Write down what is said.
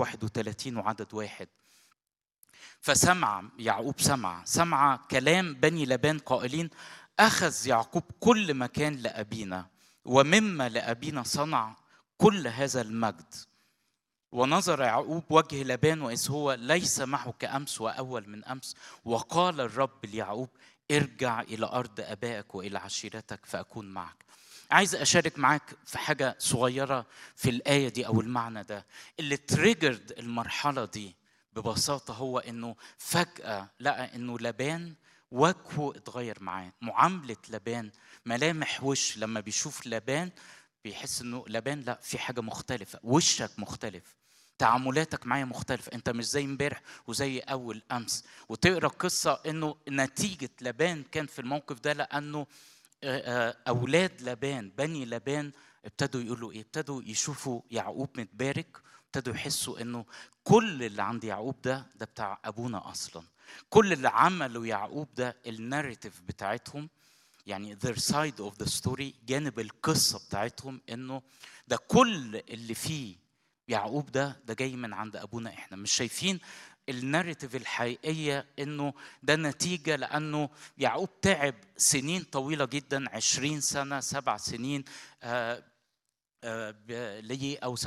31 وعدد واحد فسمع يعقوب سمع سمع كلام بني لبان قائلين أخذ يعقوب كل مكان لأبينا ومما لأبينا صنع كل هذا المجد ونظر يعقوب وجه لبان وإذ هو ليس معه كأمس وأول من أمس وقال الرب ليعقوب ارجع إلى أرض أبائك وإلى عشيرتك فأكون معك عايز أشارك معاك في حاجة صغيرة في الآية دي أو المعنى ده اللي تريجرد المرحلة دي ببساطة هو إنه فجأة لقى إنه لبان وجهه اتغير معاه معاملة لبان ملامح وش لما بيشوف لبان بيحس انه لبان لا في حاجة مختلفة وشك مختلف تعاملاتك معايا مختلفة انت مش زي امبارح وزي اول امس وتقرا قصة انه نتيجة لبان كان في الموقف ده لانه اولاد لبان بني لبان ابتدوا يقولوا ايه ابتدوا يشوفوا يعقوب متبارك ابتدوا يحسوا انه كل اللي عند يعقوب ده ده بتاع ابونا اصلا كل اللي عمله يعقوب ده الناريتيف بتاعتهم يعني their side of the story جانب القصة بتاعتهم انه ده كل اللي فيه يعقوب ده ده جاي من عند ابونا احنا مش شايفين الناريتيف الحقيقية انه ده نتيجة لانه يعقوب تعب سنين طويلة جدا عشرين سنة سبع سنين آه آه ليه او